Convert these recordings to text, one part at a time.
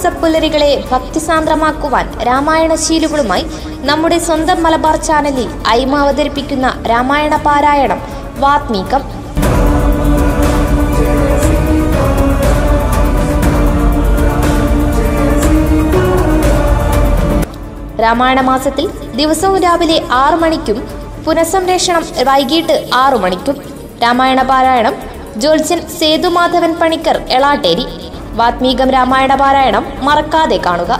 സപ്പുലരികളെ ഭക്തിസാന്ദ്രമാക്കുവാൻ രാമായണ ശീലുകളുമായി നമ്മുടെ സ്വന്തം മലബാർ ചാനലിൽ അയിമ അവതരിപ്പിക്കുന്ന രാമായണ പാരായണം വാത്മീകം രാമായണ മാസത്തിൽ ദിവസവും രാവിലെ ആറു മണിക്കും പുനഃസംരക്ഷണം വൈകിട്ട് ആറു മണിക്കും രാമായണ പാരായണം ജോത്സ്യൻ സേതുമാധവൻ പണിക്കർ എളാട്ടേരി വാത്മീകം രാമായണ പാരായണം മറക്കാതെ കാണുക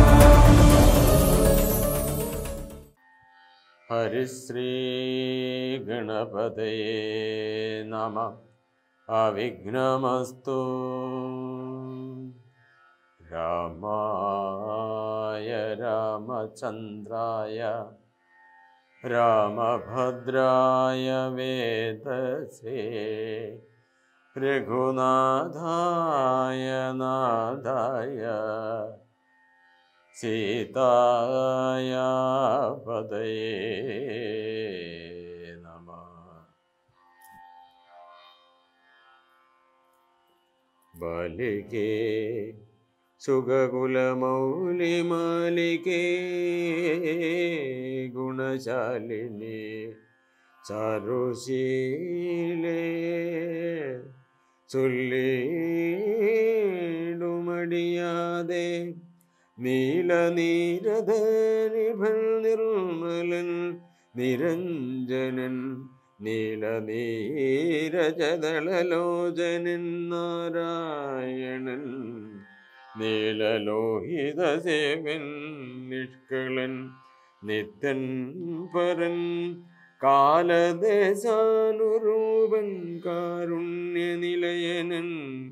ഹരിശ്രീ ഗണപതയേ നമ അവിഘ്നമസ്തു രാമായ രാമചന്ദ്രായ രാമഭദ്രായ വേദസേ രഘുനാഥായ നാഥായ സീതായ പദയേ നമ ബാലികേ സുഖകുലമൗലിമാലികേ ഗുണശാലിനി ചാരുശീലേ ചൊല്ലിടുമടിയാതെ നീലനീരധനിഭൽ നിർമ്മലൻ നിരഞ്ജനൻ നീലനീരജതളലോചനൻ നാരായണൻ നീലലോഹിത സേവൻ നിഷ്കളൻ നിത്യൻ പരൻ കാലദേശാനുരൂപൻ കാരുണ്യനിലയനൻ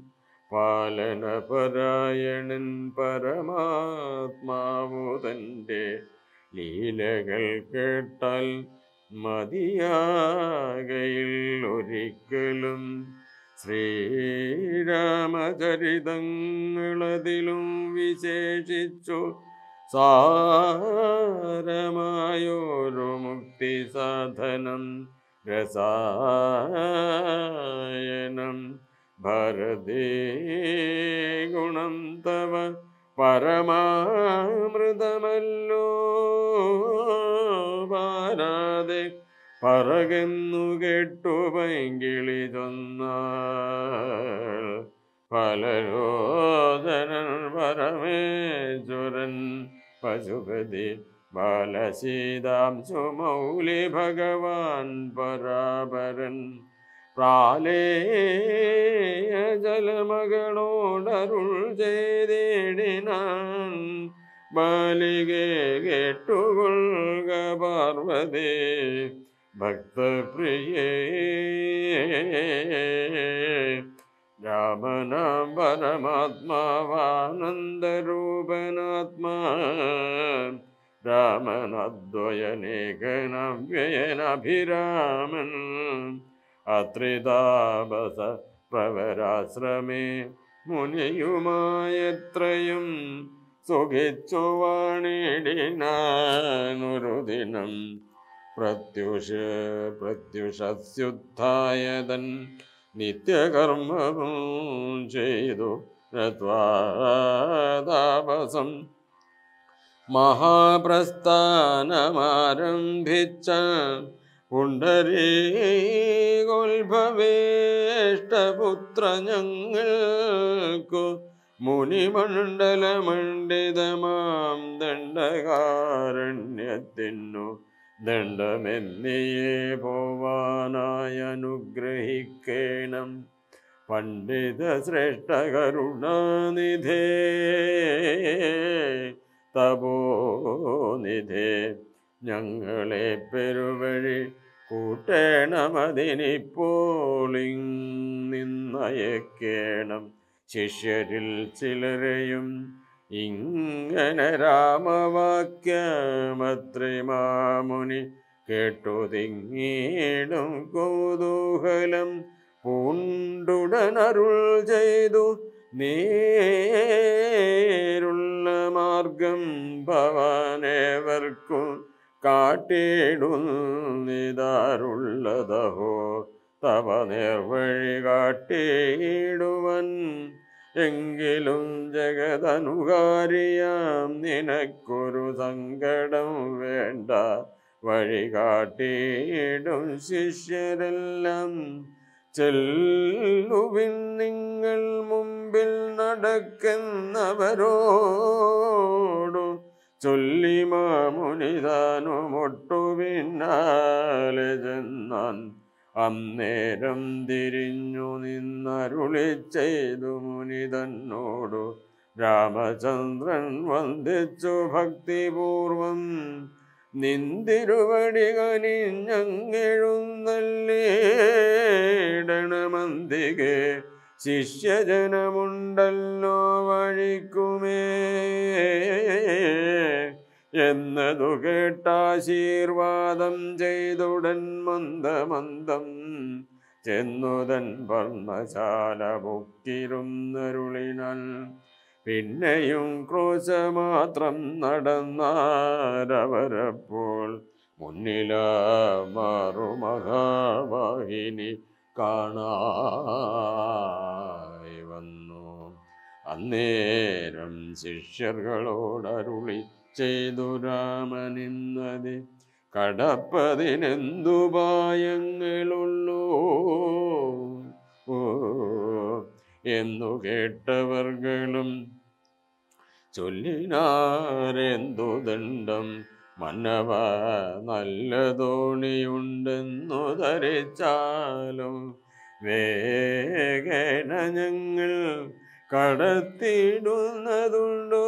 പാലനപരായണൻ പരമാത്മാവു തൻ്റെ ലീലകൾ കേട്ടാൽ മതിയാകയിൽ ഒരിക്കലും ശ്രീരാമചരിതങ്ങളതിലും വിശേഷിച്ചു സാരമായൊരു മുക്തി സാധനം രസായനം ഭരതേ ഗുണം തവ പരമാമൃതമല്ലോ പാരാതെ പറകെന്നു കേട്ടു പൈങ്കിളി ചൊന്നാൾ പലരോധനൻ പരമേശ്വരൻ പശുപതി ബാലസീതാംശു മൗലി ഭഗവാൻ പരാപരൻ പ്രാലേയ ജലമകളോടരുൾ ചെയ്തിടിനാൻ ബാലികെ കേട്ടുകൊള്ളുക പാർവതി ഭക്തപ്രിയേ രാമനാം പരമാത്മാവാനന്ദരൂപനാത്മാ രാമനദ്വയനേകനം വ്യയനഭിരാമൻ അത്രിതാപസ പ്രവരാശ്രമേ മുനിയുമായത്രയും സുഖിച്ചു വാണിടിനാനൊരു ദിനം പ്രത്യുഷ പ്രത്യുഷസ്യുദ്ധായതൻ നിത്യകർമ്മവും ചെയ്തു രത്വാതാപസം മഹാപ്രസ്ഥാനമാരംഭിച്ച പുണ്ടരീകോത്ഭവേഷ്ടപുത്ര ഞങ്ങൾക്കു മുനിമണ്ഡലമണ്ഡിതമാം ദണ്ഡകാരണ്യത്തിനു ദണ്ഡമെന്നിയെ പോവാനായി അനുഗ്രഹിക്കേണം പണ്ഡിത ശ്രേഷ്ഠ കരുണാനിധേ തപോനിധേ ഞങ്ങളെ പെരുവഴി കൂട്ടേണമതിനിപ്പോളിങ് നിന്നയക്കേണം ശിഷ്യരിൽ ചിലരെയും ഇങ്ങനെ രാമവാക്യമത്രിമാമുനി കേട്ടു തിങ്ങീടും കൗതൂഹലം പൂണ്ടുടനരുൾ ചെയ്തു നേരുള്ള മാർഗം ഭവാനേവർക്കും കാട്ടിടുന്നിതാരുള്ളതഹോ തവ നേർവഴി കാട്ടിയിടുവൻ എങ്കിലും ജഗതനുകാരിയാം നിനക്കൊരു സങ്കടം വേണ്ട വഴി കാട്ടിയിടും ശിഷ്യരെല്ലാം ചെല്ലുവിൻ നിങ്ങൾ മുമ്പിൽ നടക്കുന്നവരോടു ചൊല്ലി മാമുനിതാനുമൊട്ടു പിന്നാലെ ചെന്നാൻ അന്നേരം തിരിഞ്ഞു നിന്നരുളി ചെയ്തു മുനി തന്നോടു രാമചന്ദ്രൻ വന്ദിച്ചു ഭക്തിപൂർവം നിന്തിരുവടി കനിഞ്ഞെഴുന്നല്ലേടണമന്തികെ ശിഷ്യജനമുണ്ടല്ലോ വഴിക്കുമേ എന്നതു കേട്ടാശീർവാദം ചെയ്തുടൻ മന്ദമന്ദം ചെന്നുതൻ വർണ്ണശാല പൊക്കിരുന്നരുളിനൽ പിന്നെയും ക്രോശമാത്രം നടന്നാരവരപ്പോൾ മുന്നില മറുമഹാവാഹിനി കാണായി വന്നു അന്നേരം ശിഷ്യர்களോടരുളി ചെയ്തു രാമനിന്നത് കടപ്പതിനെന്തു പായങ്ങളുള്ളൂ ഓ എന്നു കേട്ടവർകളും ചൊല്ലിനാരെന്തു ദണ്ഡം മന്നവ നല്ല തോണിയുണ്ടെന്നു ധരിച്ചാലും വേഗന ഞങ്ങൾ കടത്തിടുന്നതുണ്ടു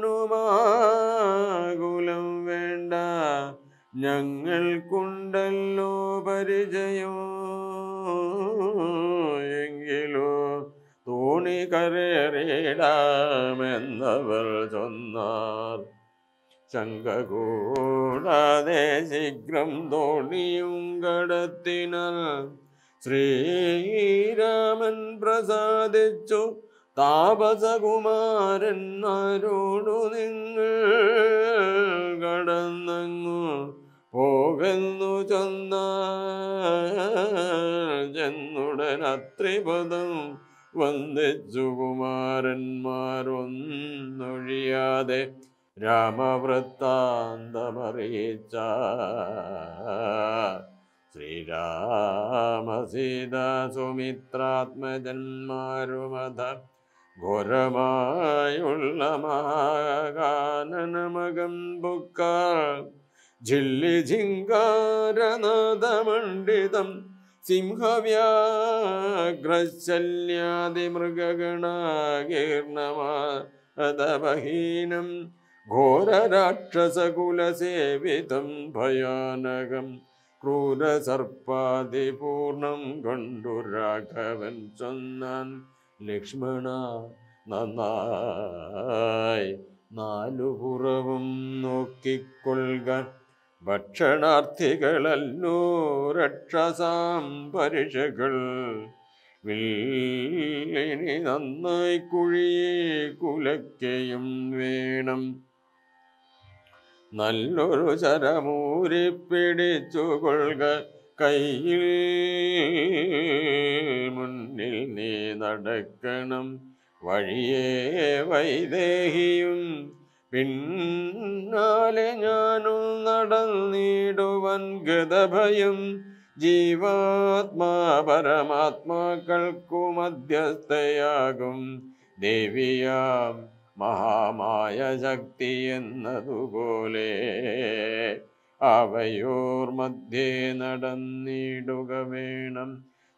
താനുമാകുലം വേണ്ട ഞങ്ങൾക്കുണ്ടല്ലോ പരിചയോ എങ്കിലോ തോണി കരേറിടാമെന്നവർ ചൊന്നാർ ശങ്ക കൂടാതെ ശീഘ്രം തോണിയും കടത്തിനാൽ ശ്രീരാമൻ പ്രസാദിച്ചു താപസകുമാരന്മാരോടു നിങ്ങൾ കടന്നങ്ങു പോകുന്നു ചൊന്ന ചെന്നുടൻ അത്രിപദം വന്ദിച്ചു കുമാരന്മാരൊന്നൊഴിയാതെ രാമവൃത്താന്തമറിയിച്ച ശ്രീരാമസീത സുമിത്രാത്മജന്മാരുമത ഘോരമായുള്ള മഹാകാനനമകം ബുക്കാൾ ജില്ലി ജിങ്കാരനാദമണ്ഡിതം സിംഹവ്യാഘ്രശല്യാതിമൃഗഗണാകീർണമാതപഹീനം ഘോരരാക്ഷസകുലസേവിതം ഭയാനകം ക്രൂരസർപ്പാതിപൂർണം കണ്ടു രാഘവൻ ചൊന്നാൻ ലക്ഷ്മണ നന്നായി നാലുപുറവും നോക്കിക്കൊള്ളുക ഭക്ഷണാർത്ഥികളല്ലോ രക്ഷസാം പരിഷകൾ വില്ലിനി നന്നായി കുഴിയെ കുലയ്ക്കയും വേണം നല്ലൊരു ചരമൂരി പിടിച്ചു കൊള്ളുക കയ്യിൽ മുന്നിൽ നീ നടക്കണം വഴിയേ വൈദേഹിയും പിന്നാലെ ഞാനും നടന്നിടുവൻ ഗതഭയം ജീവാത്മാ പരമാത്മാക്കൾക്കു മധ്യസ്ഥയാകും ദേവിയാം മഹാമായ ശക്തി എന്നതുപോലെ അവയോർ മധ്യേ നടന്നിടുക വേണം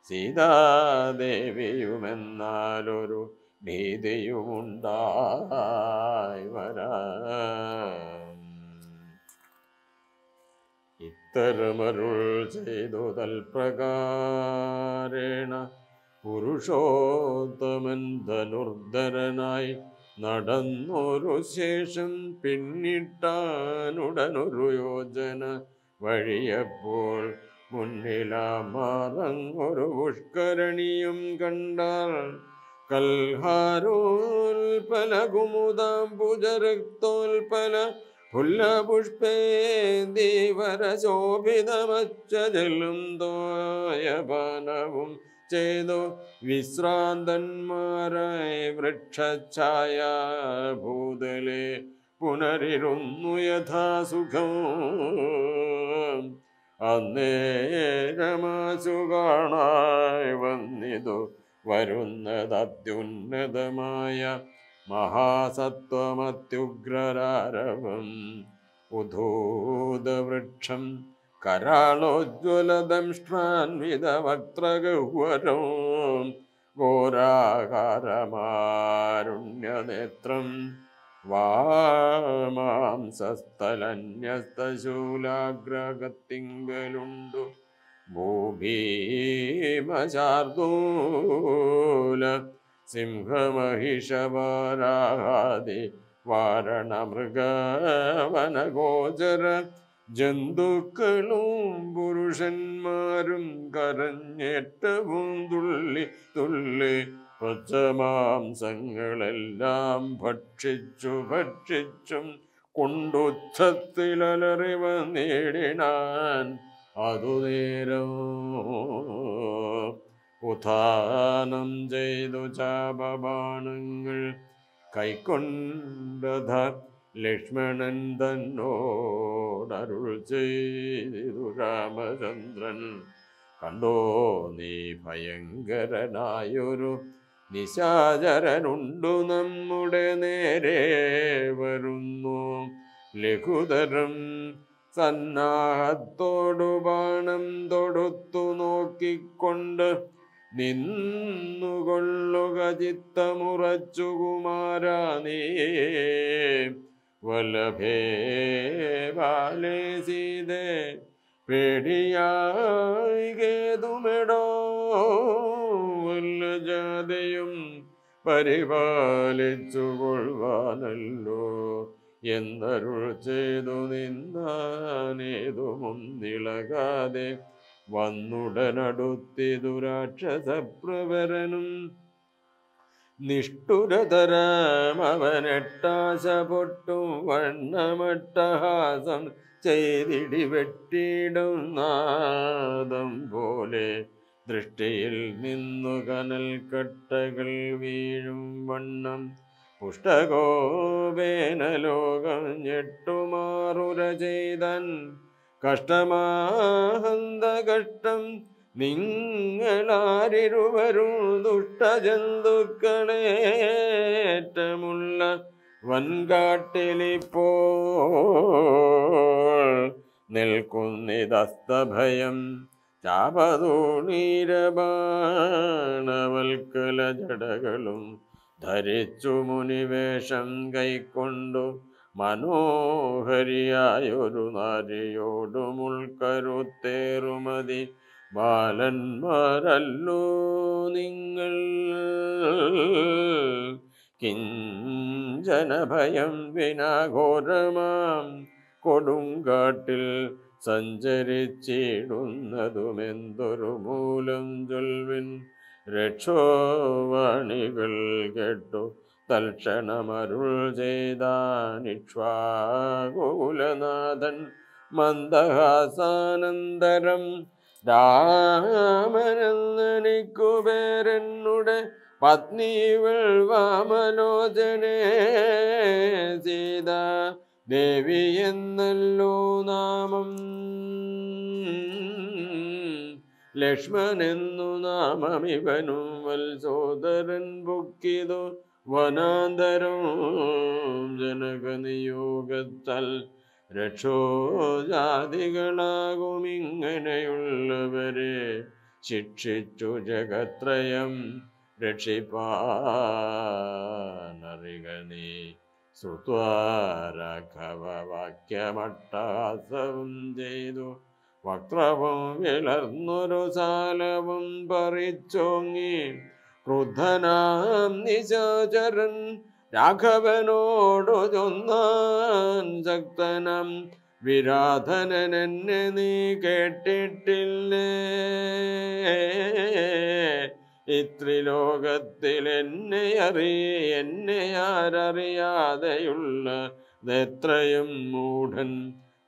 സീതാദേവിയുമെന്നാലൊരു ഭീതിയുമുണ്ടായി വരാം ഇത്തരമരുൾ ചെയ്തു തൽപ്രകാരേണ പുരുഷോത്തമൻ ധനുർധരനായി നടന്നൊരു ശേഷം പിന്നിട്ടാനുടനൊരു യോജന വഴിയപ്പോൾ മുന്നിലാമറങ്ങൊരു പുഷ്കരണിയും കണ്ടാൽ കൽഹാരോൽപല കുമുദാംബുജരക്തോൽപല ഫുല്ലപുഷ്പേന്ദീവര ശോഭിതമച്ചലും തോയപാനവും ചെയ്തു വിശ്രാന്തന്മാരായി വൃക്ഷഛായ ഭൂതലെ പുനരിരുന്നു യഥാസുഖം അന്നേരമാശു കാണായി വന്നിതു വരുന്നത് അത്യുന്നതമായ മഹാസത്വമത്യുഗ്രരാരവം ഉധൂതവൃക്ഷം കരാളോജ്വലദംഷ്ട്രാൻവിതവക്ത്രഗഹ്വരോ ഘോരാകാരമാരുണ്യനേത്രം വാമാംസസ്ഥലന്യസ്തശൂലാഗ്രഹത്തിങ്കലുണ്ടു ഭൂഭീമശാർദൂല സിംഹമഹിഷവാരാതി വാരണമൃഗവനഗോചര ജന്തുക്കളും പുരുഷന്മാരും കരഞ്ഞേറ്റവും തുള്ളി തുള്ളി പച്ചമാംസങ്ങളെല്ലാം ഭക്ഷിച്ചു ഭക്ഷിച്ചും കൊണ്ടുച്ചത്തിലറിവ നേടിനാൻ അതു നേരം ഉത്ഥാനം ചെയ്തു ചാപബാണങ്ങൾ കൈക്കൊണ്ടത ലക്ഷ്മണൻ തന്നോടരുൾ ചെയ്തു രാമചന്ദ്രൻ കണ്ടോ നീ ഭയങ്കരനായൊരു നിശാചരനുണ്ടു നമ്മുടെ നേരെ വരുന്നു ലഘുതരം സന്നാഹത്തോടു ബാണം തൊടുത്തു നോക്കിക്കൊണ്ട് നിന്നുകൊള്ളുക ചിത്തമുറച്ചു കുമാരാ നീ വല്ലഭേ ബാലേ സീതേ പേടിയായി കേതുമെടോ വല്ല ജാതയും പരിപാലിച്ചു കൊള്ളുവാനല്ലോ എന്നരുൾ ചെയ്തു നിന്നാനേതു മുന്നിളകാതെ വന്നുടനടുത്തിതു രാക്ഷസപ്രവരനും നിഷ്ഠുരതരാമവനെട്ടാശ പൊട്ടും വണ്ണമട്ടഹാസം ചെയ്തിടി വെട്ടിയിടും നാദം പോലെ ദൃഷ്ടിയിൽ നിന്നു കനൽ കട്ടകൾ വീഴും വണ്ണം പുഷ്ടകോപേന ലോകം ഞെട്ടുമാറുര ചെയ്തൻ കഷ്ടമാഹന്ത കഷ്ടം നിങ്ങളാരിരുവരും ദുഷ്ടജന്തുക്കളേറ്റമുള്ള വൻകാട്ടിലിപ്പോൾ നിൽക്കുന്നിതസ്തഭയം ചാപതൂണീരബാണവൽക്കല ജടകളും ധരിച്ചു മുനിവേഷം കൈക്കൊണ്ടു മനോഹരിയായൊരു നാരിയോടു മുൾക്കരുത്തേറുമതി ബാലന്മാരല്ലോ നിങ്ങൾ കിഞ്ചന ഭയം വിനാഘോരമാം കൊടുങ്കാട്ടിൽ സഞ്ചരിച്ചിടുന്നതുമെന്തൊരു മൂലം ചൊൽവിൻ രക്ഷോവാണികൾ കേട്ടു തൽക്ഷണമരുൾ ചെയ്താനിക്ഷ്വാകുലനാഥൻ മന്ദഹാസാനന്തരം രാമനെന്നെനിക്കു പേരെന്നുടെ പത്നിവൾ വാമലോചനേ സീത ദേവി എന്നല്ലോ നാമം ലക്ഷ്മണെന്നു നാമമിവനും വത്സോദരൻ പൊക്കിതു വനാന്തരം ജനകനിയോഗത്താൽ രക്ഷോജാതികളാകും ഇങ്ങനെയുള്ളവരെ ശിക്ഷിച്ചു ജഗത്രയം രക്ഷിപ്പാനറിക നീ ശ്രുത്വാരഘവവാക്യമട്ടഹാസവും ചെയ്തു വക്രവും വിളർന്നൊരു സാലവും പറിച്ചോങ്ങി ക്രുദ്ധനാം നിശാചരൻ രാഘവനോടു ചൊന്നാൻ ശക്തനം വിരാധനൻ എന്നെ നീ കേട്ടിട്ടില്ലേ ഇത്രിലോകത്തിൽ എന്നെ അറിയ എന്നെ ആരറിയാതെയുള്ള എത്രയും മൂഢൻ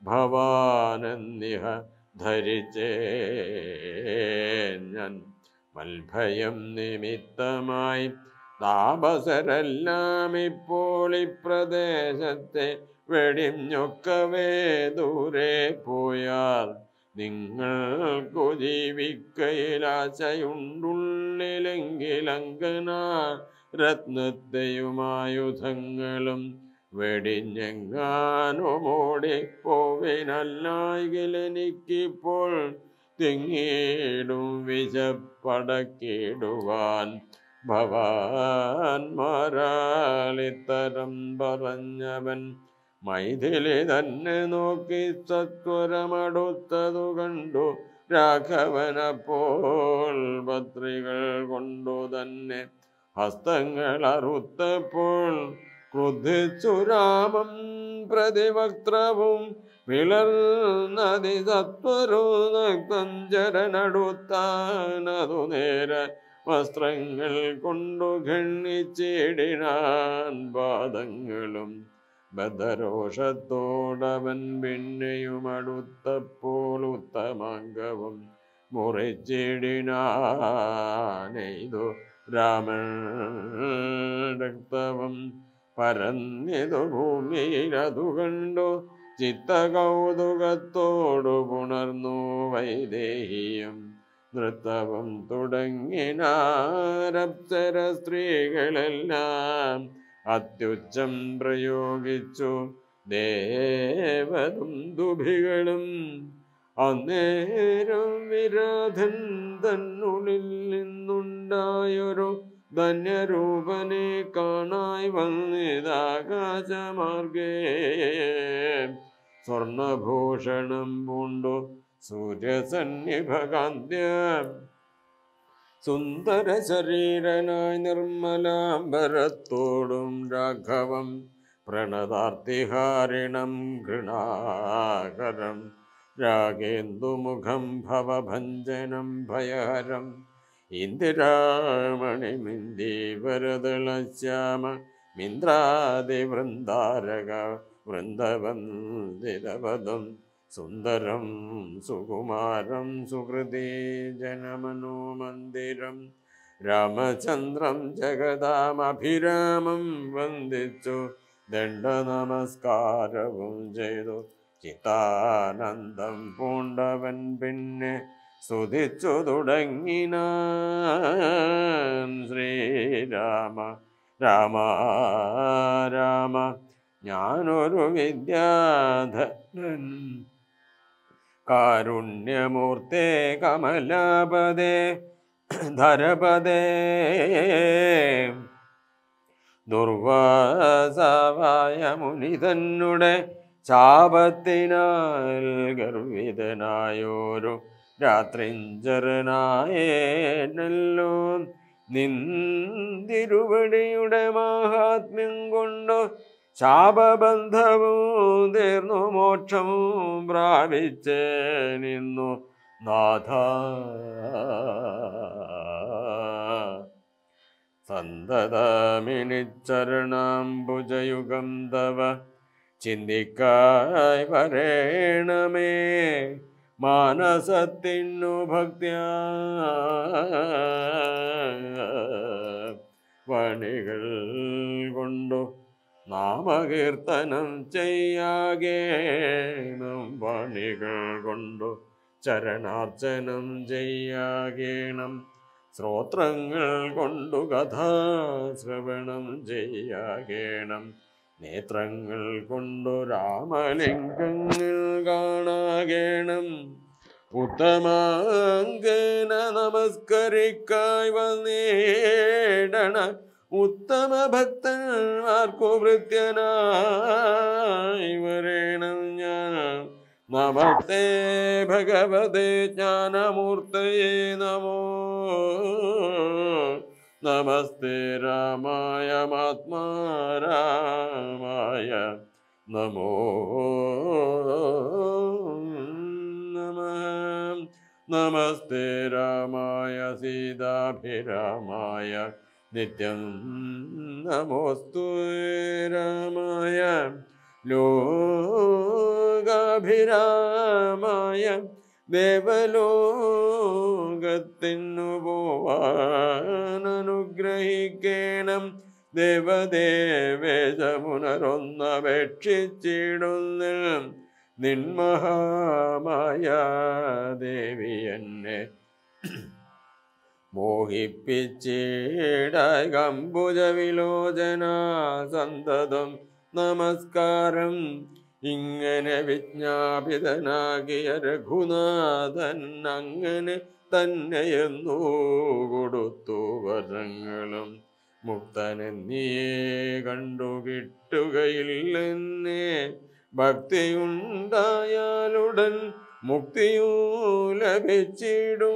ഭവാനെന്നിഹ ധരിച്ചേ ഞാൻ മൽഭയം നിമിത്തമായി താപസരെല്ലാം ഇപ്പോൾ ഇപ്രദേശത്തെ വെടിഞ്ഞൊക്കവേ ദൂരെ പോയാൽ നിങ്ങൾക്കു ജീവിക്കയിലാശയുണ്ടുള്ളിലെങ്കിലങ്കന രത്നത്തെയുമായുധങ്ങളും വെടിഞ്ഞെങ്ങാനുമോടിപ്പോവിനല്ലായെങ്കിലെനിക്കിപ്പോൾ തിങ്ങിയിടും വിശപ്പടക്കിടുവാൻ ഭവാൻമാരാളിത്തരം പറഞ്ഞവൻ മൈഥിലി തന്നെ നോക്കി സത്വരമടുത്തതു കണ്ടു രാഘവനപ്പോൾ പത്രികൾ കൊണ്ടു തന്നെ ഹസ്തങ്ങൾ അറുത്തപ്പോൾ ക്രുദ്ധിച്ചു രാമം പ്രതിവക്ത്രവും വിളർന്നതി സത്വരു നക്തഞ്ചരനടുത്താനതു നേരെ വസ്ത്രങ്ങൾ കൊണ്ടു ഖണ്ണിച്ചിടിനാൻ പാദങ്ങളും ബദ്ധരോഷത്തോടവൻ പിന്നെയും അടുത്തപ്പോൾ ഉത്തമാംഗവും മുറിച്ചിടിനാനെയ്തു രാമൻ രക്തവും പരന്നിതു ഭൂമിയിലതു കണ്ടു ചിത്തകൗതുകത്തോടു പുണർന്നു വൈദേഹിയും നൃത്തവും തുടങ്ങിനാരപ്സര സ്ത്രീകളെല്ലാം അത്യുച്ചം പ്രയോഗിച്ചു ദേവതും ദുഭികളും അന്നേരം വിരാധൻ തന്നുള്ളിൽ നിന്നുണ്ടായൊരു ധന്യരൂപനെ കാണായി വന്നിതാകാശമാർഗേ സ്വർണഭൂഷണം പൂണ്ടു സൂര്യസന്നിഭകാന്ത്യ സുന്ദര ശരീരനായി നിർമ്മലാംബരത്തോടും രാഘവം പ്രണതാർത്തിഹാരിണം ഘൃണാകരം രാഗേന്ദുമുഖം ഭവഭഞ്ജനം ഭയഹരം ഇന്ദിരാമണിമിന്ദീവരദളശ്യാമ മിന്ദ്രാദിവൃന്ദാരക വൃന്ദവന്ദിതപദം സുന്ദരം സുകുമാരം സുഹൃദേ ജനമനോമന്ദിരം രാമചന്ദ്രം ജഗദാമഭിരാമം വന്ദിച്ചു ദണ്ഡ നമസ്കാരവും ചെയ്തു ചിത്താനന്ദം പൂണ്ടവൻ പിന്നെ സ്തുതിച്ചു തുടങ്ങിനാൻ ശ്രീരാമ രാമ രാമ ഞാനൊരു വിദ്യാധരൻ കാരുണ്യമൂർത്തേ കമലാപദേ ധരപദേ ദുർവാസാവായ മുനി തന്നെ ശാപത്തിനാൽ ഗർവിതനായോരു രാത്രിഞ്ചരനായേനല്ലോ നിന്തിരുവടിയുടെ മാഹാത്മ്യം കൊണ്ടു ശാപബന്ധവും തീർന്നു മോക്ഷവും പ്രാപിച്ച് നിന്നു നാഥ സന്തതമിനിച്ചരണാംബുജയുഗം തവ ചിന്തിക്കായി വരേണമേ മാനസത്തിനു ഭക്ത്യ വണികൾ കൊണ്ടു നാമകീർത്തനം ചെയ്യാകേണം വണികൾ കൊണ്ടു ചരണാർച്ചനം ചെയ്യാകേണം ശ്രോത്രങ്ങൾ കൊണ്ടു കഥാശ്രവണം ചെയ്യാകേണം നേത്രങ്ങൾ കൊണ്ടു രാമലിംഗങ്ങൾ കാണാകേണം ഉത്തമാങ്കന നമസ്കരിക്കായി വന്നേടണ ഉത്തമ ഭക്തന്മാർക്കു ഭൃത്യനായി വരേണം ഞാൻ നമസ്തേ ഭഗവതേ ജ്ഞാനമൂർത്തയേ നമോ നമസ്തേ രാമായ മാത്മാ രാമായ നമോ നമ നമസ്തേ രാമായ സീതാഭിരാമായ നിത്യം നമോസ്തു രാമായ ലോകാഭിരാമായ ദേവലോകത്തിനു പോവാനനുഗ്രഹിക്കേണം ദേവദേവേശമുനരൊന്നപേക്ഷിച്ചിടുന്ന നിന്മഹാമായ ദേവി എന്നെ മോഹിപ്പിച്ചിടകംബുജ വിലോചന സന്തതം നമസ്കാരം ഇങ്ങനെ വിജ്ഞാപിതനാകിയ രഘുനാഥൻ അങ്ങനെ തന്നെയെന്നു കൊടുത്തു വരങ്ങളും മുക്തനെന്നിയേ കണ്ടു കിട്ടുകയില്ലെന്നേ ഭക്തിയുണ്ടായാലുടൻ മുക്തിയൂ ലഭിച്ചിടും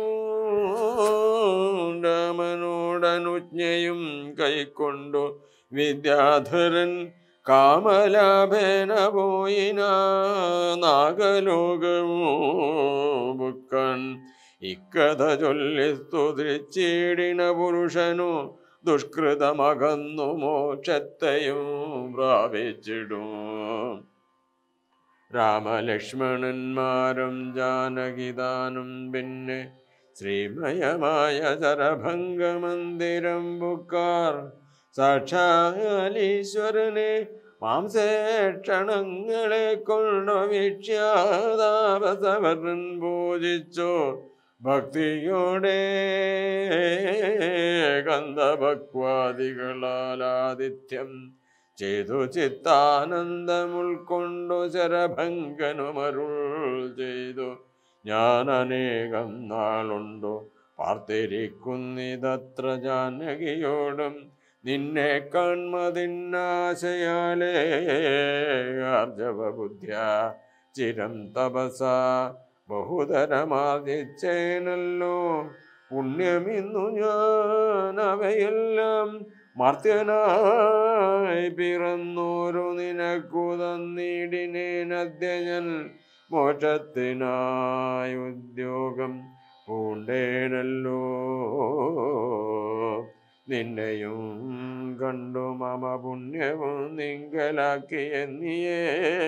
രാമനോടനുജ്ഞയും കൈക്കൊണ്ടു വിദ്യാധരൻ കാമലാഭേന പോയിന നാഗലോകവും ഇക്കഥ ചൊല്ലി സ്തുതിച്ചിടിന പുരുഷനു ദുഷ്കൃതമകന്നു മോക്ഷത്തെയും പ്രാപിച്ചിടും രാമലക്ഷ്മണന്മാരും ജാനകിദാനും പിന്നെ ശ്രീമയമായ ചരഭംഗമന്ദിരം ബുക്കാർ സാക്ഷാലീശ്വരനെ മാംസേക്ഷണങ്ങളെ കൊണ്ടു വീക്ഷ്യാതാപസവരൻ പൂജിച്ചു ഭക്തിയോടെ ഗന്ധഭക്വാദികളാലാദിത്യം ചെയ്തു ചിത്താനന്ദം ഉൾക്കൊണ്ടു ശരഭംഗനുമരുൾ ചെയ്തു ഞാൻ അനേകം നാളുണ്ടു പാർത്തിരിക്കുന്നിതത്ര ജാനകിയോടും നിന്നെ കൺമതിന്നാശയാലേ ആർജവ ബുദ്ധ്യ ചിരം തപസ ബഹുതരമാർജിച്ചേനല്ലോ പുണ്യമിന്നു ഞാൻ അവയെല്ലാം മർത്യനായി പിറന്നോരു നിനക്കു തന്നിടിനേനദ്യ ഞാൻ മോക്ഷത്തിനായി ഉദ്യോഗം പൂണ്ടേനല്ലോ നിന്നെയും കണ്ടു മമ പുണ്യവും നിങ്കലാക്കിയെന്നിയേ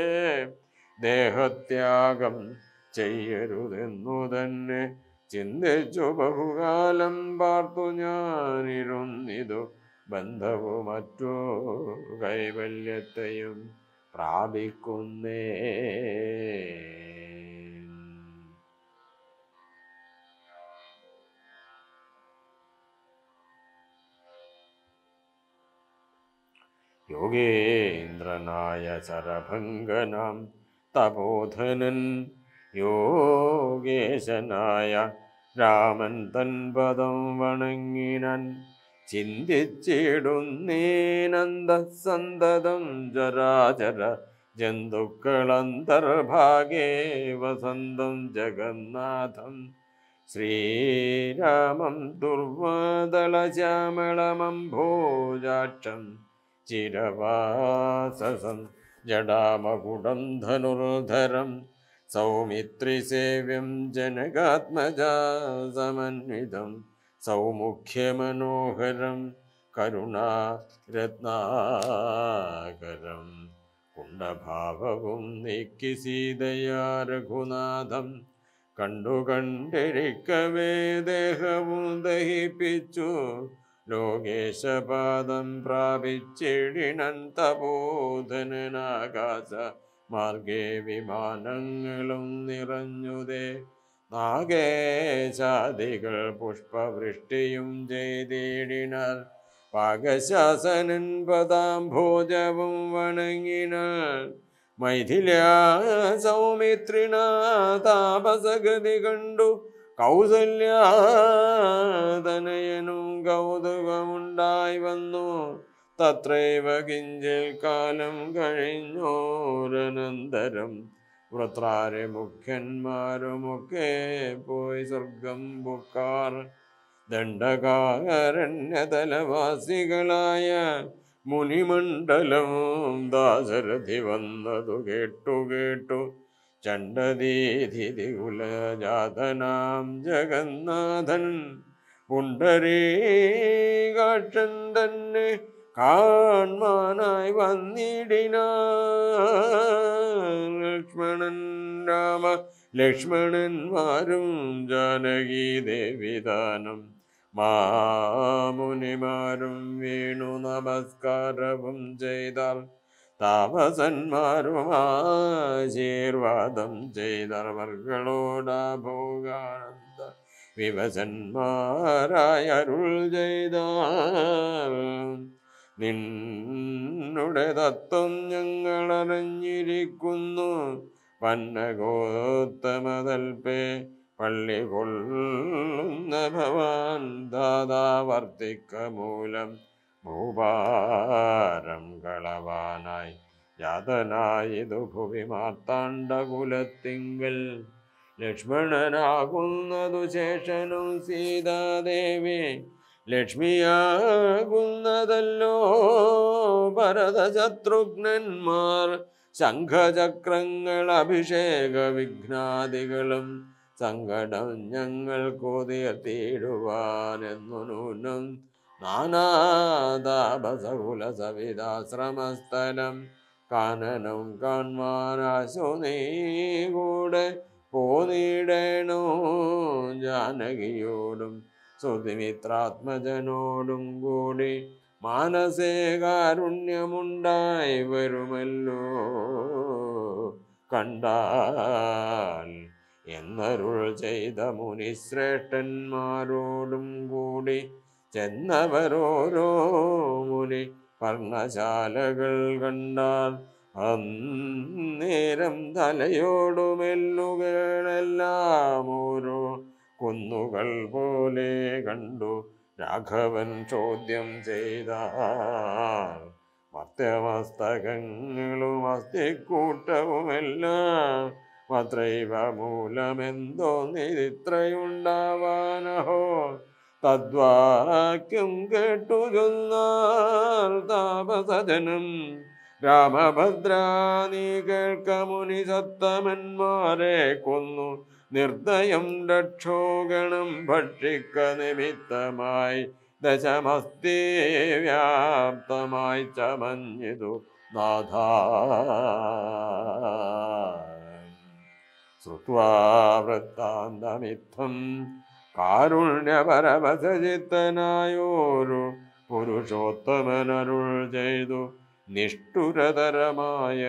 ദേഹത്യാഗം ചെയ്യരുതെന്നു തന്നെ ചിന്തിച്ചു ബഹുകാലം പാർത്തു ഞാനിരുന്നിതു ബന്ധവു മറ്റു കൈവല്യത്തെയും പ്രാപിക്കുന്നേ യോഗേന്ദ്രനായ ശരഭംഗനാം തപോധനൻ യോഗേശനായ രാമൻ തൻ പദം വണങ്ങിനൻ ചിന്തിച്ചിടുന്നേനന്ദസന്തതം ജരാചര ജന്തുക്കളന്തർഭാഗേ വസന്തം ജഗന്നാഥം ശ്രീരാമം ദുർവാദളശ്യാമളമംഭോജാക്ഷം ചിരവാസസം ജടാമകുടം ധനുർധരം സൗമിത്രിസേവ്യം ജനകാത്മജാ സമന്വിതം സൗമുഖ്യമനോഹരം കരുണാരത്നാകരം കുണ്ടഭാവവും നീക്കി സീതയാ രഘുനാഥം കണ്ടു കണ്ടിരിക്കവേ ദേഹവും ദഹിപ്പിച്ചു ലോകേശപാദം പ്രാപിച്ചിടിനൻ തപോധനനാകാശ മാർഗേ വിമാനങ്ങളും നിറഞ്ഞുതേ നാഗേശാദികൾ പുഷ്പവൃഷ്ടിയും ചെയ്തിടിനാൽ പാകശാസനൻ പദാംഭോജവും വണങ്ങിനാൽ മൈഥില സൗമിത്രിണ താപസഗതി കണ്ടു കൗസല്യാതനയനും കൗതുകമുണ്ടായി വന്നു തത്രൈവ കിഞ്ചിൽ കാലം കഴിഞ്ഞോരനന്തരം വൃത്രാരെ മുഖ്യന്മാരുമൊക്കെ പോയി സ്വർഗം ബുക്കാർ ദണ്ഡകാരണ്യതലവാസികളായ മുനിമണ്ഡലവും ദാശരഥി വന്നതു കേട്ടു കേട്ടു ചണ്ഡദീതികുലജാതനാം ജഗന്നാഥൻ പുണ്ടരീകാക്ഷൻ തന്നെ കാൺമാനായി വന്നിടിന ലക്ഷ്മണൻ രാമ ലക്ഷ്മണന്മാരും ജാനകി ദേവിദാനം മാമുനിമാരും വീണു നമസ്കാരവും ചെയ്താൽ താപസന്മാരും ആശീർവാദം ചെയ്തവർകളോടാ ഭോഗാനന്ദ വിവശന്മാരായ അരുൾ ചെയ്താൽ നിന്നുടെ തത്വം ഞങ്ങൾ അറിഞ്ഞിരിക്കുന്നു പന്നഗോത്തമതൽപേ പള്ളി കൊള്ളുന്ന ഭവാൻ ദാതാ വർത്തിക്ക മൂലം ഭൂഭാരം കളവാനായി യാതനായിതു ഭുവി മാർത്താണ്ഡകുലത്തിങ്കൽ ലക്ഷ്മണനാകുന്നതു ശേഷനും സീതാദേവി ലക്ഷ്മിയാകുന്നതല്ലോ ഭരതശത്രുഘ്നന്മാർ ശംഖചക്രങ്ങൾ അഭിഷേക വിഘ്നാദികളും സങ്കടം ഞങ്ങൾ കൊതിർത്തിയിടുവാനെന്നു നൂനം നാനാതാപസകുല സവിതാശ്രമസ്ഥലം കാനനം കാൺമാനാശു നീ കൂടെ പോന്നിടണോ ജാനകിയോടും സുതിമിത്രാത്മജനോടും കൂടി മാനസേ കാരുണ്യമുണ്ടായി വരുമല്ലോ കണ്ടാൽ എന്നരുൾ ചെയ്ത മുനിശ്രേഷ്ഠന്മാരോടും കൂടി ചെന്നവരോരോ മുനി പർണശാലകൾ കണ്ടാൽ അന്നേരം തലയോടുമെല്ലുകളെല്ലാം ഓരോ കുന്നുകൾ പോലെ കണ്ടു രാഘവൻ ചോദ്യം ചെയ്ത മർത്യമസ്തകങ്ങളും അസ്ഥിക്കൂട്ടവുമെല്ലാം അത്രൈവ മൂലമെന്തോ നിരിത്രയുണ്ടാവാനഹോ തദ്വാക്യം കേട്ടു ചൊന്നാൽ താപസജനം രാമഭദ്രാനി കേൾക്ക മുനി സത്തമന്മാരെ കൊന്നു നിർദ്ദയം രക്ഷോഗണം ഭക്ഷിക്ക നിമിത്തമായി ദശമസ്തി വ്യാപ്തമായി ചമഞ്ഞിതു നാഥ ശ്രുവാ വൃത്താന്തമിത്തം കാരുണ്യപരമസചിത്തനായോരു പുരുഷോത്തമനരുൾ ചെയ്തു നിഷ്ഠുരതരമായ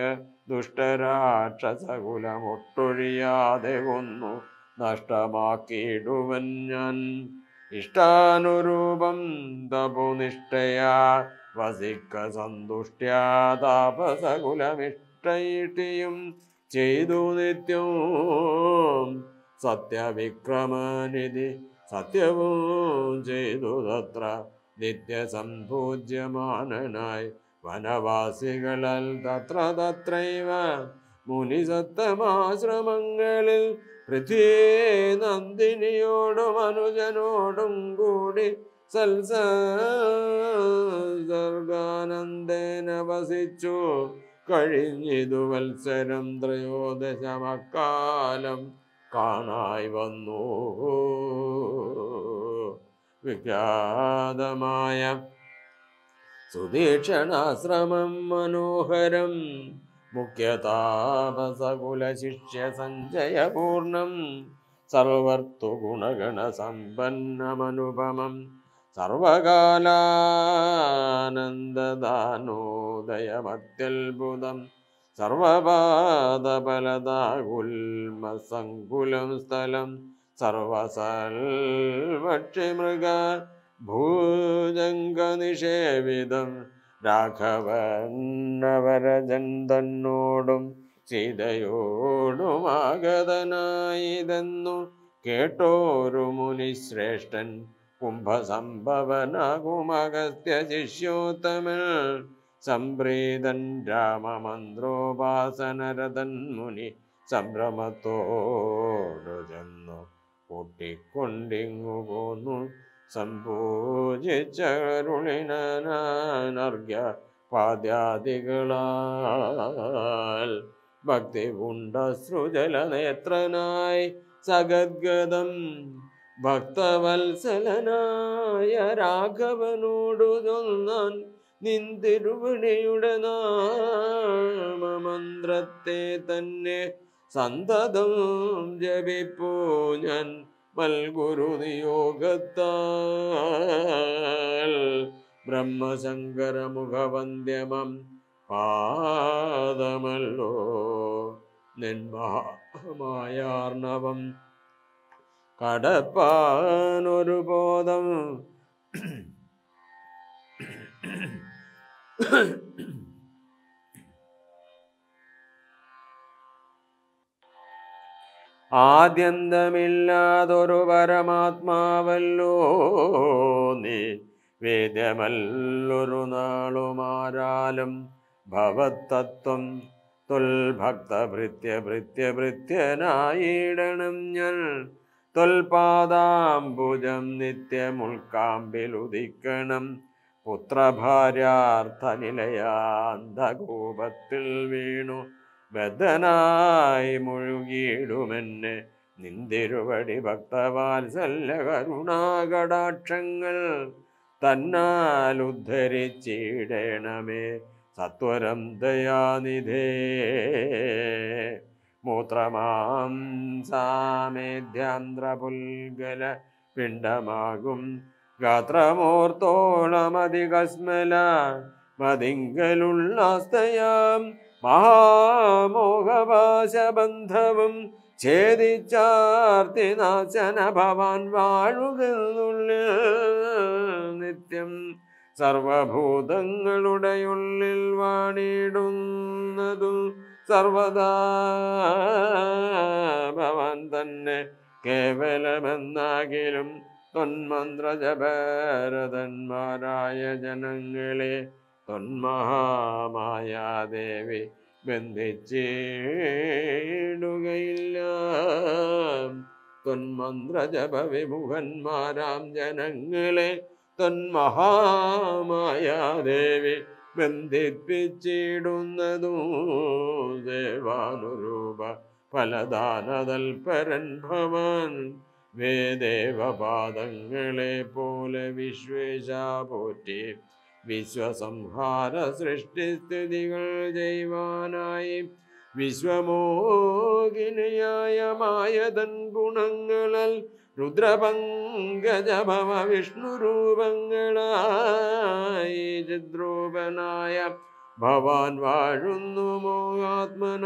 ദുഷ്ടരാക്ഷസകുലമൊട്ടൊഴിയാതെ കൊന്നു നഷ്ടമാക്കിയിടുവൻ ഞാൻ ഇഷ്ടാനുരൂപം തപുനിഷ്ഠയാ വസിക്ക സന്തുഷ്ട്യാ താപസകുലമിഷ്ടയിട്ടിയും ചെയ്തു നിത്യവും സത്യവിക്രമനിധി സത്യവും ചെയ്തു തത്ര നിത്യസംപൂജ്യമാനനായി വനവാസികളൽ തത്ര തത്രൈവ മുനിസത്തമാശ്രമങ്ങളിൽ പൃഥ്വീ നന്ദിനിയോടും അനുജനോടും കൂടി സൽസർഗാനന്ദേന വസിച്ചു കഴിഞ്ഞിതു വത്സരം ത്രയോദശമക്കാലം കാണായി വന്നു വിഖ്യാതമായ സുദീക്ഷണാശ്രമം മനോഹരം മുഖ്യതാപസകുല ശിഷ്യ സഞ്ജയപൂർണം സർവർത്തു ഗുണഗണ സമ്പന്നമനുപമം സർവകാലാനന്ദദാനോദയമത്യത്ഭുതം സർവപാദഫലദാകുൽമസങ്കുലം സ്ഥലം സർവസൽവക്ഷിമൃഗ ഭൂജംഗനിഷേവിതം രാഘവന്നവരജൻ തന്നോടും സീതയോടുമാഗതനായിതെന്നു കേട്ടോരു മുനിശ്രേഷ്ഠൻ കുംഭസംഭവനാകുമഗസ്ത്യ ശിഷ്യോത്തമൻ സംപ്രീതൻ രാമമന്ത്രോപാസനരതൻ മുനി സംഭ്രമത്തോടു ചെന്നു കൂട്ടിക്കൊണ്ടിങ്ങു പോന്നു സംപൂജിച്ചരുളിനർഘ്യ പാദ്യാദികളാൽ ഭക്തി ഉണ്ട സൃജലനേത്രനായി സഗദ്ഗതം ഭക്തവത്സലനായ രാഘവനോടു ചൊന്നാൻ നിന്തിരുവിണിയുടെ നാമമന്ത്രത്തെ തന്നെ സന്തതം ജപിപ്പൂ ഞാൻ മൽഗുരു നിയോഗത്താൽ ബ്രഹ്മശങ്കര മുഖവന്ദ്യമം പാദമല്ലോ നിന്മായാർണവം കടപ്പാനൊരു ബോധം ആദ്യന്തമില്ലാതൊരു പരമാത്മാവല്ലോ നീ വേദ്യമല്ലൊരു നാളുമാരാലും ഭവത്തത്വം തൊൽഭക്തഭൃത്യ ഭൃത്യ ഭൃത്യനായിടണം ഞാൻ തൊൽപാദാംബുജം നിത്യമുൾക്കാമ്പിലുദിക്കണം പുത്രഭാര്യാർത്ഥനിലയാന്തകൂപത്തിൽ വീണു ബദ്ധനായി മുഴുകിയിടുമെന്നെ നിന്തിരുവടി ഭക്തവാത്സല്യ കരുണാകടാക്ഷങ്ങൾ തന്നാൽ ഉദ്ധരിച്ചിടണമേ സത്വരം ദയാനിധേ മൂത്രമാം സാമേധ്യാന്ത്രപുൽഗല പിണ്ടമാകും ഗാത്രമോർത്തോളമധികസ്മല മതിങ്കലുള്ളാസ്തയാം മഹാമോഹപാശബന്ധവും ഛേദിച്ചാർത്തി നാശന ഭവാൻ വാഴുകെന്നുള്ളിൽ നിത്യം സർവഭൂതങ്ങളുടെ ഉള്ളിൽ വാണിടുന്നതും സർവദാ ഭവാൻ തന്നെ കേവലമെന്നാകിലും തൊന്മന്ത്രജപരതന്മാരായ ജനങ്ങളെ തൊന്മഹാമായാദേവി ബന്ധിച്ചിടുകയില്ല തൊന്മന്ത്രജപ വിമുഖന്മാരാം ജനങ്ങളെ തൊന്മഹാമായാദേവി ബന്ധിപ്പിച്ചിടുന്നതും ദേവാനുരൂപ ഫലദാനതൽപരൻ ഭവാൻ വേദേവപാദങ്ങളെ പോലെ വിശ്വേശ പോറ്റി വിശ്വസംഹാര സൃഷ്ടിസ്ഥിതികൾ ചെയ്യുവാനായി വിശ്വമോഹിനിയായ മായതൻ ഗുണങ്ങളൽ രുദ്രപങ്കജഭവ വിഷ്ണു രൂപങ്ങളായി ചിദ്രൂപനായ ഭവാൻ വാഴുന്നു മോഹാത്മന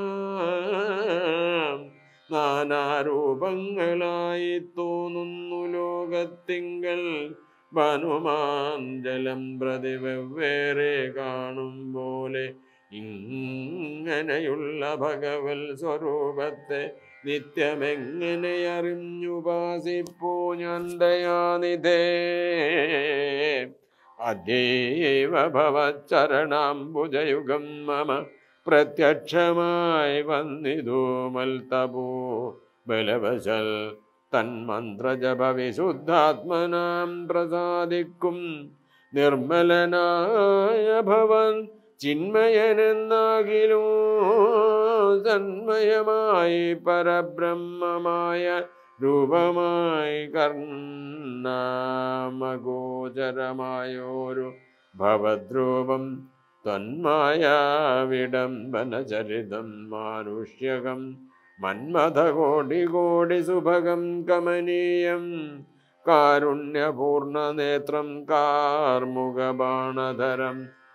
നാനാരൂപങ്ങളായി തോന്നുന്നു ലോകത്തിങ്കൽ ബനുമാഞ്ചലം പ്രതി വെവ്വേറെ കാണും പോലെ ഇങ്ങനെയുള്ള ഭഗവൽ സ്വരൂപത്തെ നിത്യമെങ്ങനെ അറിഞ്ഞുപാസിപ്പോ ഞാൻ ദയാനിധേ അദ്യൈവ ഭവച്ചരണാംബുജയുഗം മമ പ്രത്യക്ഷമായി വന്നിതു മൽതപോ ബലവശൽ തന്മന്ത്രജപ വിശുദ്ധാത്മനാം പ്രസാദിക്കും നിർമ്മലനായ ഭവൻ ചിന്മയനെന്നാകിലും തന്മയമായി പരബ്രഹ്മമായ രൂപമായി കർണാമഗോചരമായോരു ഭവദ്രൂപം തന്മായ വിഡംബനചരിതം മാനുഷ്യകം മന്മഥകോടി കോടി സുഭഗം കമനീയം കാരുണ്യപൂർണനേത്രം കാർമുഖബാണധരം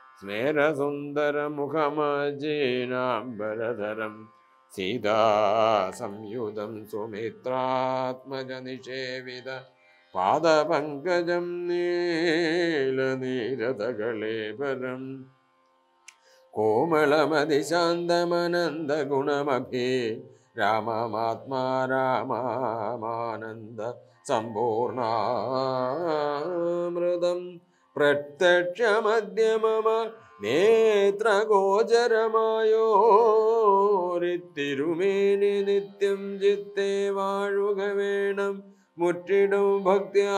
സ്മേരസുന്ദരമുഖമജീനാംബരധരം സീതാസംയുതം സുമിത്രാത്മജനിഷേവിത പാദപങ്കജം നീലനീരതകളേപരം കോമളമതിശാന്തമനന്ദഗുണമഭി രാമമാത്മാ രാമാനന്ദ സമ്പൂർണാമൃതം പ്രത്യക്ഷമധ്യമമ നേത്രഗോചരമായോരിത്തിരുമേനി നിത്യം ചിത്തെ വാഴുക വേണം മുറ്റിടും ഭക്തിയാ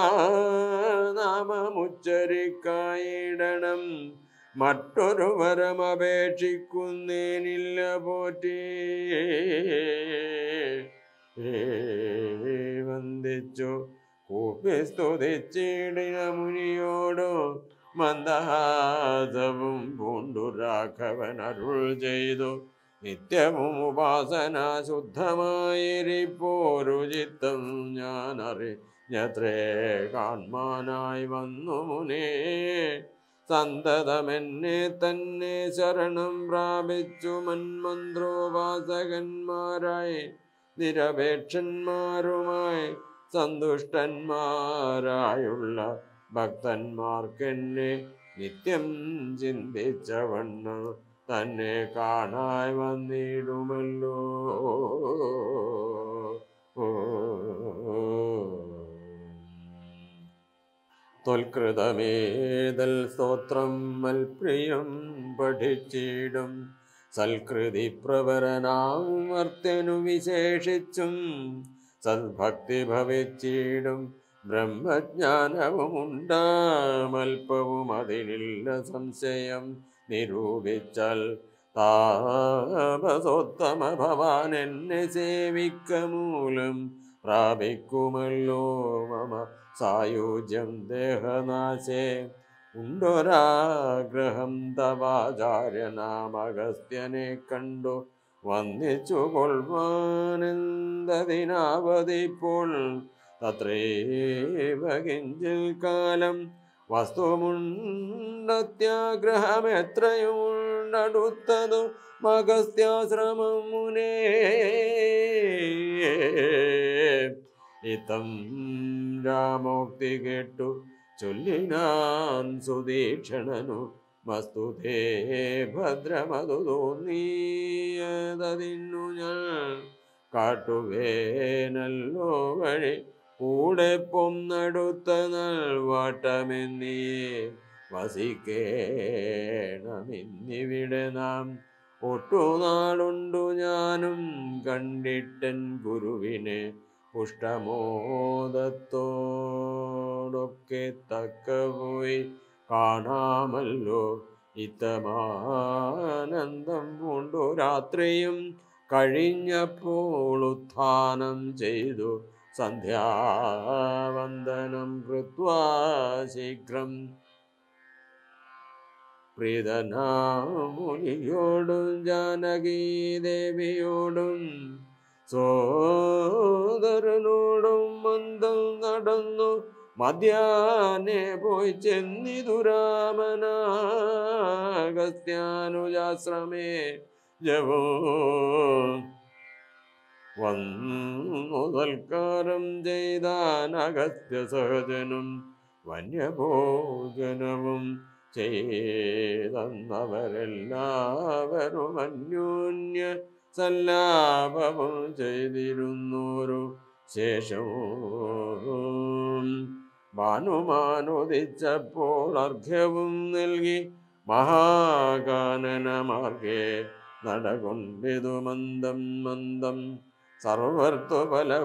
നാമമുച്ചരിക്കായിടണം മറ്റൊരു വരം അപേക്ഷിക്കുന്നേനില്ല പോറ്റി വന്ദിച്ചു കൂപ്പി സ്തുതിച്ചിടിന മുനിയോടു മന്ദഹാസവും പൂണ്ടു രാഘവൻ അരുൾ ചെയ്തു നിത്യവും ഉപാസന ശുദ്ധമായിരിപ്പോരു ചിത്തം ഞാൻ അറിഞ്ഞത്രേ കാൺമാനായി വന്നു മുനേ സന്തതമെന്നെ തന്നെ ശരണം പ്രാപിച്ചു മന്മന്ത്രോപാസകന്മാരായി നിരപേക്ഷന്മാരുമായി സന്തുഷ്ടന്മാരായുള്ള ഭക്തന്മാർക്കെന്നെ നിത്യം ചിന്തിച്ചവണ്ണം തന്നെ കാണാൻ വന്നിടുമല്ലോ തൊൽകൃതമേതൽ സ്തോത്രം മൽപ്രിയം പഠിച്ചിടും സൽകൃതി പ്രവരനാം വർത്തനു വിശേഷിച്ചും സദ്ഭക്തി ഭവിച്ചിടും ബ്രഹ്മജ്ഞാനവും ഉണ്ടാമൽപ്പവും അതിനില്ല സംശയം നിരൂപിച്ചാൽ താപസോത്തമ ഭവാൻ എന്നെ സേവിക്ക മൂലം പ്രാപിക്കുമല്ലോ മമ സായുജ്യം ദേഹനാശേ ഉണ്ടൊരാഗ്രഹം തവാചാര്യനാമഗസ്ത്യനെ കണ്ടു വന്നിച്ചു കൊള്ളുവാനെന്തതിനാവതിപ്പോൾ തത്രേവ കിഞ്ചിൽ കാലം വസ്തുമുണ്ടത്യാഗ്രഹം എത്രയുണ്ടടുത്തതു മഗസ്ത്യാശ്രമം മുനേ ഇതം രാമോക്തി കേട്ടു ചൊല്ലിനാൻ സുദീക്ഷണനു വസ്തുതേ ഭദ്രമതു തോന്നിയതിന്നു ഞാൻ കാട്ടുവേനല്ലോ വഴി കൂടെ പൊന്നടുത്ത നൽവാട്ടമെന്നീ വസിക്കേണമിന്നിവിടെ നാം ഒട്ടുനാളുണ്ടു ഞാനും കണ്ടിട്ടൻ ഗുരുവിനെ പുഷ്ടമോദത്തോടൊക്കെ തക്ക പോയി കാണാമല്ലോ ഇത്തമാനന്ദം കൊണ്ടു രാത്രിയും കഴിഞ്ഞപ്പോൾ ഉത്ഥാനം ചെയ്തു സന്ധ്യാവന്ദനം കൃത്വാ ശീഘ്രം പ്രീതനാമുനിയോടും ജാനകീ ദേവിയോടും സോദരനോടും മന്ദം നടന്നു മധ്യാനെ പോയി ചെന്നിതു രാമനാഗസ്ത്യാനുജാശ്രമേ ജവോ വന്നു സൽക്കാരം ചെയ്താൻ അഗസ്ത്യ സഹജനും വന്യഭോജനവും ചെയ്തന്നവരെല്ലാവരും അന്യോന്യ സല്ലാപവും ചെയ്തിരുന്നോരു ശേഷവും ഭാനുമാനുദിച്ചപ്പോൾ അർഘ്യവും നൽകി മഹാകാനനമാർഗേ നടകൊണ്ടിതു മന്ദം മന്ദം സർവർത്തു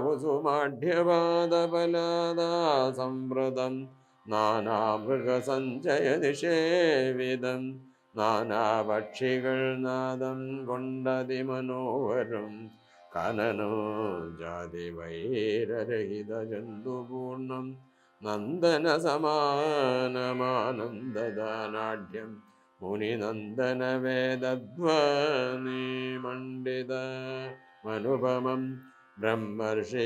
ഫലകുസുമാഢ്യപാദഫലാദാ സംവൃതം നാനാമൃഗസഞ്ചയ നിഷേവിതം നാനാപക്ഷികൾ നാദം കൊണ്ടതിമനോഹരം കനനോ ജാതി വൈരരഹിത ജന്തുപൂർണം നന്ദന സമാനമാനന്ദദാനാഢ്യം മുനിനന്ദന വേദധ്വനി മണ്ഡിത മനുപമം ബ്രഹ്മർഷി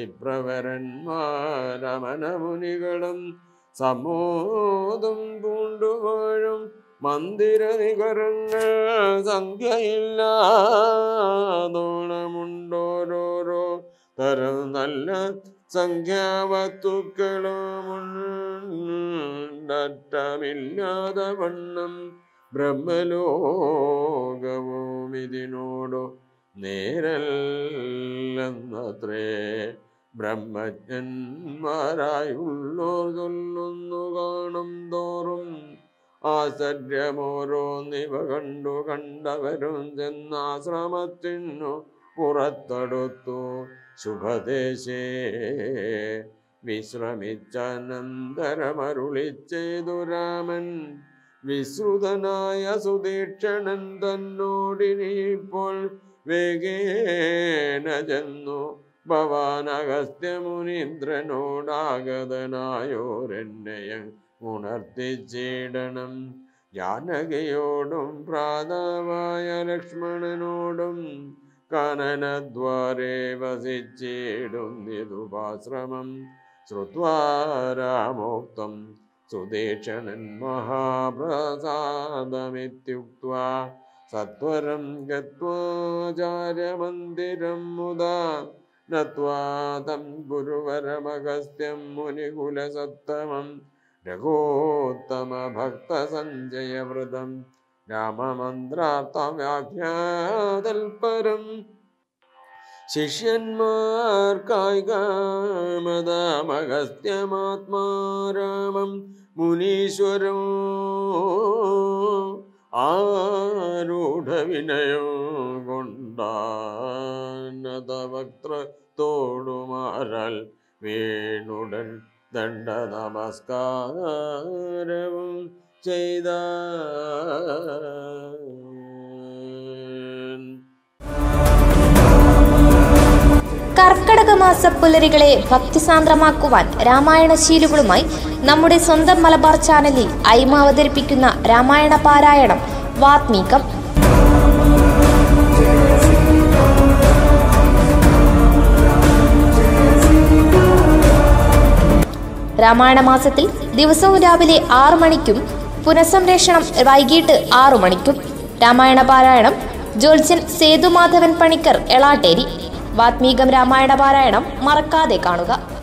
പ്രവരന്മാരമനമുനികളും സമോദം പൂണ്ടുവാഴും മന്ദിര നികരങ്ങൾ സംഖ്യയില്ലാതോണമുണ്ടോരോരോ തരം നല്ല സംഖ്യാവത്തുക്കളുമുണ്ടറ്റമില്ലാതെ വണ്ണം ബ്രഹ്മലോകവും ഇതിനോടു നേരല്ലെന്നത്രേ ബ്രഹ്മജ്ഞന്മാരായുള്ളോർ ചൊല്ലുന്നു കാണും തോറും ആശ്ചര്യമോരോന്നിവ കണ്ടു കണ്ടവരും ചെന്നാശ്രമത്തിനു പുറത്തെടുത്തു ശുഭദേശേ വിശ്രമിച്ചനന്തരമരുളി ചെയ്തു രാമൻ വിശ്രുതനായ സുദീക്ഷണൻ തന്നോടിനിപ്പോൾ വേഗേന ചെന്നു ഭവാൻ അഗസ്ത്യമുനീന്ദ്രനോടാഗതനായോരെന്നെയ ഉണർത്തിച്ചിടണം ജാനകിയോടും പ്രാതാവായ ലക്ഷ്മണനോടും കാനനദ്വാരേ വസിച്ചിടുന്നിതുപാശ്രമം ശ്രുത്വാ രാമോക്തം സുദേക്ഷണൻ മഹാപ്രസാദമിത്യുക്ത്വാ സത്വരം ഗത്വാചാര്യമന്ദിരം മുദാ നത്വാ തം ഗുരുവരമഗസ്ത്യം മുനികുലസത്തമം രഘോത്തമ ഭക്തസഞ്ജയവൃതം രാമമന്ത്രാർത്ഥവ്യാഖ്യാതൽപരം ശിഷ്യന്മാർക്കായി കാമദാമഗസ്ത്യമാത്മാരാമം മുനീശ്വരോ ആരൂഢവിനയോ കൊണ്ടാനതവക്ത്രത്തോടുമാരാൽ വേണുടൻ ദണ്ഡ നമസ്കാരവും ചെയ്ത കർക്കടക മാസ പുലരികളെ ഭക്തിസാന്ദ്രമാക്കുവാൻ രാമായണശീലുകളുമായി നമ്മുടെ സ്വന്തം മലബാർ ചാനലിൽ അയിമ അവതരിപ്പിക്കുന്ന രാമായണ പാരായണം വാത്മീകം രാമായണ മാസത്തിൽ ദിവസവും രാവിലെ ആറു മണിക്കും പുനഃസംരക്ഷണം വൈകിട്ട് ആറു മണിക്കും രാമായണ പാരായണം ജോത്സ്യൻ സേതുമാധവൻ പണിക്കർ എളാട്ടേരി വാത്മീകം രാമായണ പാരായണം മറക്കാതെ കാണുക